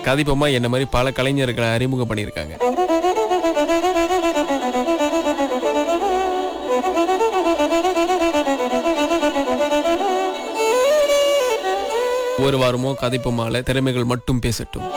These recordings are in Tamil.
கதிப்பமா என்ன மாதிரி பல கலைஞர்களை அறிமுகம் பண்ணியிருக்காங்க ஒரு வாரமோ கதைப்புமால திறமைகள் மட்டும் பேசட்டும்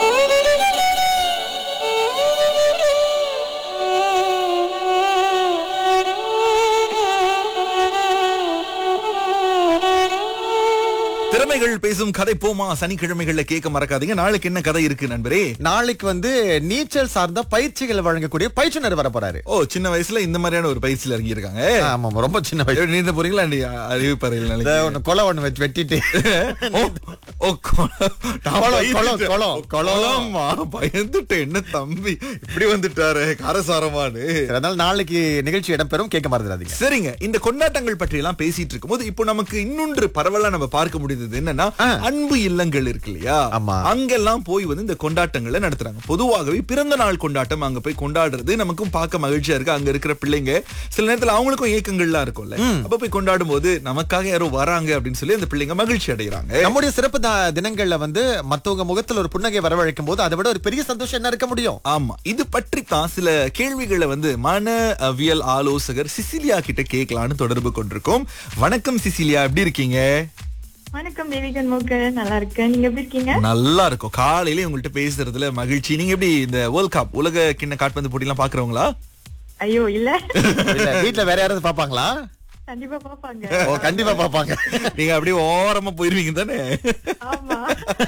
திறமைகள் பேசும் கதை போமா சனிக்கிழமைகள்ல கேட்க மறக்காதீங்க நாளைக்கு என்ன கதை இருக்கு நண்பரே நாளைக்கு வந்து நீச்சல் சார்ந்த பயிற்சிகளை வழங்கக்கூடிய பயிற்றுனர் வர போறாரு ஓ சின்ன வயசுல இந்த மாதிரியான ஒரு பயிற்சியில இறங்கி இருக்காங்க ஆமா ரொம்ப சின்ன வயசு நீந்த போறீங்களா அறிவிப்பறையில் இந்த நாளைக்கு ஒண்ணு கொலை ஒண்ணு வச்சு வெட்டிட்டு ஓ, ஓ, கொலை. நான் கொலை, பயந்துட்டேன். கொலை, கொலை. கொலைம்மா, பயந்துட்டேன் என்ன தம்பி இப்படி வந்துட்டாரு காரசாரமானு அதனால நாளைக்கு நிகழ்ச்சி இடம்பெறும் கேட்க மறந்துடாதீங்க சரிங்க இந்த கொண்டாட்டங்கள் பற்றி எல்லாம் பேசிட்டு இருக்கும்போது இப்போ நமக்கு இன்னொன்று பரவலா நம்ம பார்க்க முடியுது என்னன்னா அன்பு இல்லங்கள் இருக்கு இல்லையா ஆமா. அங்கெல்லாம் போய் வந்து இந்த கொண்டாட்டங்களை நடத்துறாங்க பொதுவாகவே பிறந்த நாள் கொண்டாட்டம் அங்க போய் கொண்டாடுறது நமக்கும் பார்க்க மகிழ்ச்சியா இருக்கு அங்க இருக்கிற பிள்ளைங்க சில நேரத்துல அவங்களுக்கும் ஏக்கங்கள்லாம் இருக்கும்ல அப்ப போய் கொண்டாடும் போது நமக்காக யாரோ வராங்க அப்படின்னு சொல்லி அந்த பிள்ளைங்க மகிழ்ச்சி அடைகிறாங்க நம்முடைய சிறப்பு த- தினங்கள்ல வந்து மத்தவங்க முகத்துல ஒரு புன்னகை வரவழைக்கும் போது அதை விட ஒரு பெரிய சந்தோஷம் என்ன இருக்க முடியும் ஆமா இது பற்றி தான் சில கேள்விகளை வந்து மனவியல் ஆலோசகர் சிசிலியா கிட்ட கேட்கலான்னு தொடர்பு கொண்டிருக்கோம் வணக்கம் சிசிலியா எப்படி இருக்கீங்க வணக்கம் தேவிகன் மூக்க நல்லா இருக்கேன் நீங்க எப்படி இருக்கீங்க நல்லா இருக்கும் காலையில உங்கள்ட்ட பேசுறதுல மகிழ்ச்சி நீங்க எப்படி இந்த வேர்ல்ட் கப் உலக கிண்ண காட்பந்து போட்டி எல்லாம் பாக்குறவங்களா ஐயோ இல்ல இல்ல, வீட்ல வேற யாராவது பாப்பாங்களா கண்டிப்பா பாப்பாங்க ஓ கண்டிப்பா பாப்பாங்க நீங்க அப்படியே ஓரமா போயிருவீங்க தானே ஆமா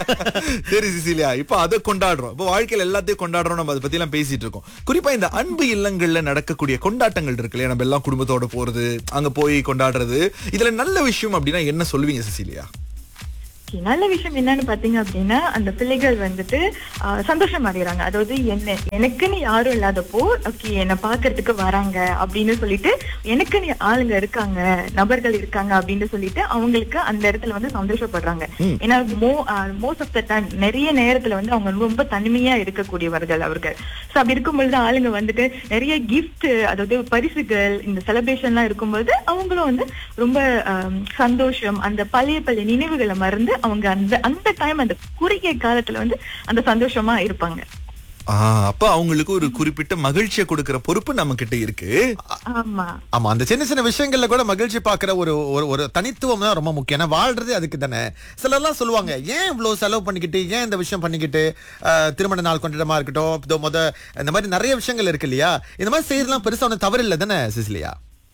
சரி சிசிலியா இப்ப அதை கொண்டாடுறோம் இப்ப வாழ்க்கையில எல்லாத்தையும் கொண்டாடுறோம் நம்ம அதை பத்தி எல்லாம் பேசிட்டு இருக்கோம் குறிப்பா இந்த அன்பு இல்லங்கள்ல நடக்கக்கூடிய கொண்டாட்டங்கள் இருக்கு இல்லையா நம்ம எல்லாம் குடும்பத்தோட போறது அங்க போய் கொண்டாடுறது இதுல நல்ல விஷயம் அப்படின்னா என்ன சொல்லுவீங்க சிசிலியா Okay, நல்ல விஷயம் என்னன்னு பாத்தீங்க அப்படின்னா அந்த பிள்ளைகள் வந்துட்டு ஆஹ், சந்தோஷம் அடைகிறாங்க அதாவது என்ன எனக்குன்னு யாரும் இல்லாதப்போ ஓகே என்ன பாக்குறதுக்கு வராங்க அப்படின்னு சொல்லிட்டு எனக்குன்னு ஆளுங்க இருக்காங்க நபர்கள் இருக்காங்க அப்படின்னு சொல்லிட்டு அவங்களுக்கு அந்த இடத்துல வந்து சந்தோஷப்படுறாங்க ஏன்னா மோ மோஸ்ட் ஆஃப் த டைம் நிறைய நேரத்துல வந்து அவங்க ரொம்ப தனிமையா இருக்கக்கூடியவர்கள் அவர்கள் சோ அப்படி இருக்கும் பொழுது ஆளுங்க வந்துட்டு நிறைய கிஃப்ட் அதாவது பரிசுகள் இந்த செலிப்ரேஷன்லாம் இருக்கும்போது அவங்களும் வந்து ரொம்ப ஆம், சந்தோஷம் அந்த பழைய பழைய நினைவுகளை மறந்து அவங்க அந்த அந்த டைம் அந்த குறுகிய காலத்துல வந்து அந்த சந்தோஷமா இருப்பாங்க ஆஹ் அப்ப அவங்களுக்கு ஒரு குறிப்பிட்ட மகிழ்ச்சியை கொடுக்கிற பொறுப்பு நம்ம கிட்ட இருக்கு ஆமா ஆமா அந்த சின்ன சின்ன விஷயங்கள்ல கூட மகிழ்ச்சி பாக்குற ஒரு ஒரு ஒரு தனித்துவம் தான் ரொம்ப முக்கியம் ஏன்னா வாழ்றது அதுக்கு தானே சிலர்லாம் சொல்லுவாங்க ஏன் இவ்வளவு செலவு பண்ணிக்கிட்டு ஏன் இந்த விஷயம் பண்ணிக்கிட்டு ஆஹ், திருமண நாள் கொண்டாட்டமா இருக்கட்டும் இதோ முத இந்த மாதிரி நிறைய விஷயங்கள் இருக்கு இல்லையா இந்த மாதிரி செய்யறதுலாம் பெருசா ஒன்றும் தவறு இல்லை தானே சிசிலியா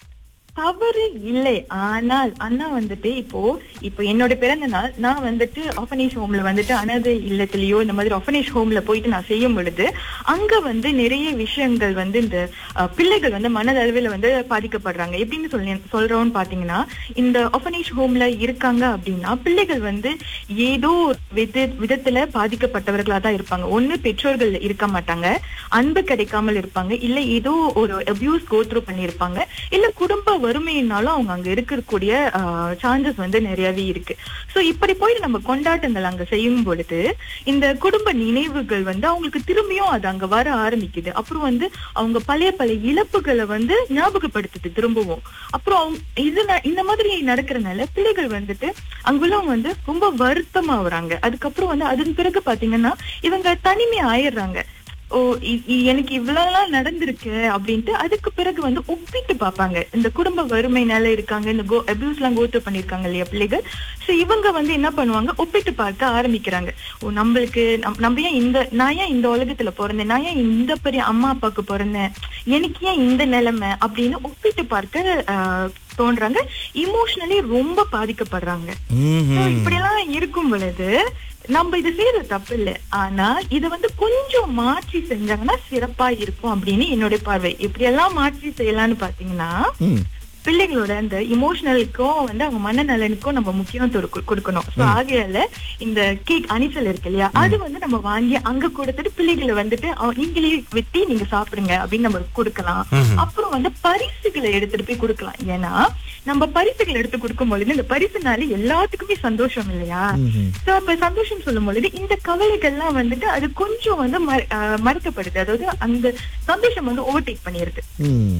தவறு இல்லை ஆனால் அண்ணா வந்துட்டு இப்போ இப்போ என்னோட பிறந்த நாள் நான் வந்துட்டு ஆஃபனேஜ் ஹோம்ல வந்துட்டு அனாதை இல்லத்திலயோ இந்த மாதிரி ஆஃபனேஜ் ஹோம்ல போயிட்டு நான் செய்யும் பொழுது அங்க வந்து நிறைய விஷயங்கள் வந்து இந்த அஹ், பிள்ளைகள் வந்து மனதளவில் வந்து பாதிக்கப்படுறாங்க எப்படின்னு சொல்லி சொல்றோம்னு பாத்தீங்கன்னா இந்த ஆஃபனேஜ் ஹோம்ல இருக்காங்க அப்படின்னா பிள்ளைகள் வந்து ஏதோ ஒரு வித விதத்துல பாதிக்கப்பட்டவர்களா தான் இருப்பாங்க ஒண்ணு பெற்றோர்கள் இருக்க மாட்டாங்க அன்பு கிடைக்காமல் இருப்பாங்க இல்ல ஏதோ ஒரு அபியூஸ் கோத்ரூ பண்ணியிருப்பாங்க இல்ல குடும்ப வறுமையினாலும் அவங்க அங்க இருக்கக்கூடிய சான்சஸ் வந்து நிறையவே இருக்கு சோ இப்படி போய் நம்ம கொண்டாட்டங்கள் அங்க செய்யும் பொழுது இந்த குடும்ப நினைவுகள் வந்து அவங்களுக்கு திரும்பியும் அது அங்க வர ஆரம்பிக்குது அப்புறம் வந்து அவங்க பழைய பழைய இழப்புகளை வந்து ஞாபகப்படுத்துது திரும்பவும் அப்புறம் அவங்க இது ந- இந்த மாதிரி நடக்கிறனால பிள்ளைகள் வந்துட்டு அங்குள்ளவங்க வந்து ரொம்ப வருத்தமா வராங்க அதுக்கப்புறம் வந்து அதன் பிறகு பாத்தீங்கன்னா இவங்க தனிமை ஆயிடுறாங்க ஓ இ- இ- எனக்கு இவ்வளவுலாம் நடந்திருக்கு அப்படின்ட்டு அதுக்கு பிறகு வந்து ஒப்பிட்டு பார்ப்பாங்க இந்த குடும்ப வறுமைனால இருக்காங்க இந்த கோ அபியூஸ் எல்லாம் கோத்து பண்ணிருக்காங்க இல்லையா பிள்ளைகள் சோ இவங்க வந்து என்ன பண்ணுவாங்க ஒப்பிட்டு பார்க்க ஆரம்பிக்கிறாங்க ஓ நம்மளுக்கு நம்- நம்ம ஏன் இந்த நான் ஏன் இந்த உலகத்துல பிறந்தேன் நான் ஏன் இந்த பெரிய அம்மா அப்பாவுக்கு பிறந்தேன் எனக்கு ஏன் இந்த நிலைமை அப்படின்னு ஒப்பிட்டு பார்க்க ஆஹ், தோன்றாங்க இமோஷனலி ரொம்ப பாதிக்கப்படுறாங்க So, இப்படியெல்லாம் இருக்கும் பொழுது நம்ம இது செய்யறது தப்பு இல்ல ஆனா இது வந்து கொஞ்சம் மாற்றி செஞ்சாங்கன்னா சிறப்பா இருக்கும் அப்படின்னு என்னுடைய பார்வை இப்படி எல்லாம் மாற்றி செய்யலாம்னு பாத்தீங்கன்னா ம். பிள்ளைகளோட அந்த இமோஷனலுக்கும் வந்து அவங்க மனநலனுக்கும் நம்ம முக்கியத்துவம் கொடு- கொடுக்கணும் சோ ஆகையால இந்த கேக் அணிசல் இருக்கு இல்லையா அது வந்து நம்ம வாங்கி அங்க கொடுத்துட்டு பிள்ளைகளை வந்துட்டு அவ- நீங்களே வெட்டி நீங்க சாப்பிடுங்க அப்படின்னு நம்ம கொடுக்கலாம் அப்புறம் வந்து பரிசுகளை எடுத்துட்டு போய் கொடுக்கலாம் ஏன்னா நம்ம பரிசுகள் எடுத்து கொடுக்கும் பொழுது இந்த பரிசுனால எல்லாத்துக்குமே சந்தோஷம் இல்லையா சோ அப்ப சந்தோஷம் சொல்லும் பொழுது இந்த கவலைகள்லாம் வந்துட்டு அது கொஞ்சம் வந்து மற- ஆஹ் மறுக்கப்படுது அதாவது அந்த சந்தோஷம் வந்து ஓவர்டேக் பண்ணிருது ம்.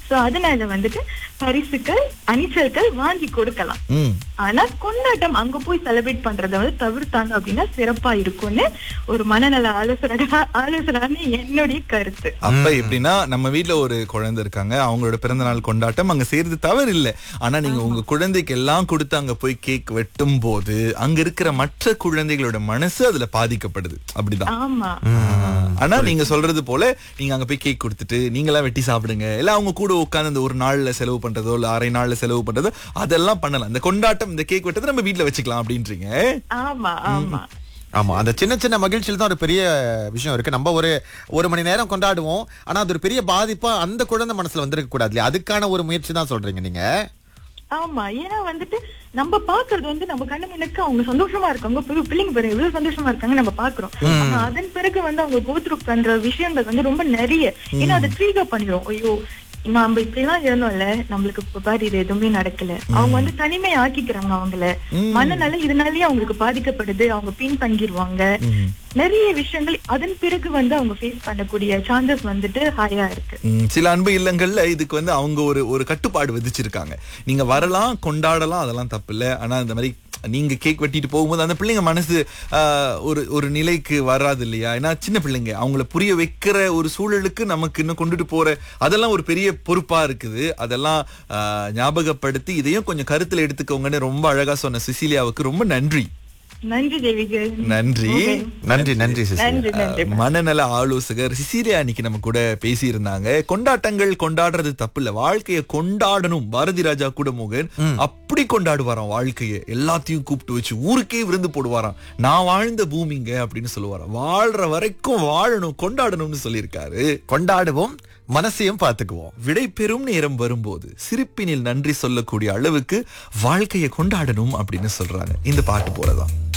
சோ அதனால வந்துட்டு பரிசுகள் அணிச்சல்கள் வாங்கி கொடுக்கலாம் ம் ஆனா கொண்டாட்டம் அங்க போய் செலிப்ரேட் பண்றதை வந்து தவிர்த்தாங்க அப்படின்னா சிறப்பா இருக்கும்னு ஒரு மனநல ஆலோசனை ஆலோசனை என்னுடைய கருத்து அப்ப எப்படின்னா நம்ம வீட்ல ஒரு குழந்தை இருக்காங்க அவங்களோட பிறந்த நாள் கொண்டாட்டம் அங்க செய்யறது தவறு இல்ல ஆனா நீங்க உங்க குழந்தைக்கு எல்லாம் கொடுத்து அங்க போய் கேக் வெட்டும் போது அங்க இருக்கிற மற்ற குழந்தைகளோட மனசு அதுல பாதிக்கப்படுது அப்படிதான் ஆமா ஆனா நீங்க சொல்றது போல நீங்க அங்க போய் கேக் கொடுத்துட்டு நீங்களா வெட்டி சாப்பிடுங்க இல்ல அவங்க கூட உட்கார்ந்து அந்த ஒரு நாள்ல செலவு பண்றதோ இல்ல அரை நாள்ல செலவு பண்றதோ அதெல்லாம் பண்ணலாம் இந்த கொண்டாட்டம் இந்த கேக் வெட்டதை நம்ம வீட்ல வச்சுக்கலாம் அப்படின்றீங்க ஆமா ஆமா ஆமா அந்த சின்ன சின்ன மகிழ்ச்சியில் தான் ஒரு பெரிய விஷயம் இருக்கு நம்ம ஒரு ஒரு மணி நேரம் கொண்டாடுவோம் ஆனா அது ஒரு பெரிய பாதிப்பா அந்த குழந்தை மனசுல வந்திருக்க கூடாது இல்லையா அதுக்கான ஒரு முயற்சி தான் சொல்றீங்க நீங்க ஆமா ஏன்னா வந்துட்டு நம்ம பாக்குறது வந்து நம்ம கண்ணு முன்னுக்கு அவங்க சந்தோஷமா இருக்காங்க பிள்ளை- பிள்ளைங்க பாருங்க இவ்வளவு சந்தோஷமா இருக்காங்க நம்ம பாக்குறோம் ஆனா அதன் பிறகு வந்து அவங்க கோத்ரூ பண்ற விஷயங்கள் வந்து ரொம்ப நிறைய ஏன்னா அதை ட்ரீகர் பண்ணிடும் ஐயோ நம்ம இப்படி எல்லாம் இருந்தோம்ல நம்மளுக்கு இப்ப பாரு இது எதுவுமே நடக்கல அவங்க வந்து தனிமை ஆக்கிக்கிறாங்க அவங்கள மனநல இதனாலயே அவங்களுக்கு பாதிக்கப்படுது அவங்க பின் தங்கிடுவாங்க நிறைய விஷயங்கள் அதன் பிறகு வந்து அவங்க ஃபேஸ் பண்ணக்கூடிய சான்சஸ் வந்துட்டு ஹையா இருக்கு ம், சில அன்பு இல்லங்கள்ல இதுக்கு வந்து அவங்க ஒரு ஒரு கட்டுப்பாடு விதிச்சிருக்காங்க நீங்க வரலாம் கொண்டாடலாம் அதெல்லாம் தப்பு இல்ல ஆனா இந்த மாதிரி நீங்க கேக் வெட்டிட்டு போகும்போது அந்த பிள்ளைங்க மனசு ஆஹ், ஒரு ஒரு நிலைக்கு வராது இல்லையா ஏன்னா சின்ன பிள்ளைங்க அவங்கள புரிய வைக்கிற ஒரு சூழலுக்கு நமக்கு இன்னும் கொண்டுட்டு போற அதெல்லாம் ஒரு பெரிய பொறுப்பா இருக்குது அதெல்லாம் ஆஹ், ஞாபகப்படுத்தி இதையும் கொஞ்சம் கருத்துல எடுத்துக்கோங்கன்னு ரொம்ப அழகா சொன்ன சிசிலியாவுக்கு ரொம்ப நன்றி நன்றி தேவிக்கு நன்றி நன்றி நன்றி சிசி நன்றி நன்றி மனநல ஆலோசகர் சிசிலியா அன்னைக்கு நம்ம கூட பேசியிருந்தாங்க கொண்டாட்டங்கள் கொண்டாடுறது தப்பு இல்ல வாழ்க்கைய கொண்டாடணும் பாரதி ராஜா கூட மோகன் அப்படி கொண்டாடுவாராம் வாழ்க்கைய எல்லாத்தையும் கூப்பிட்டு வச்சு ஊருக்கே விருந்து போடுவாராம் நான் வாழ்ந்த பூமிங்க அப்படின்னு சொல்லுவாராம் வாழ்ற வரைக்கும் வாழணும் கொண்டாடணும்னு சொல்லியிருக்காரு கொண்டாடுவோம் மனசையும் பார்த்துக்குவோம் விடை பெறும் நேரம் வரும்போது சிரிப்பினில் நன்றி சொல்லக்கூடிய அளவுக்கு வாழ்க்கையை கொண்டாடணும் அப்படின்னு சொல்றாங்க இந்த பாட்டு போலதான்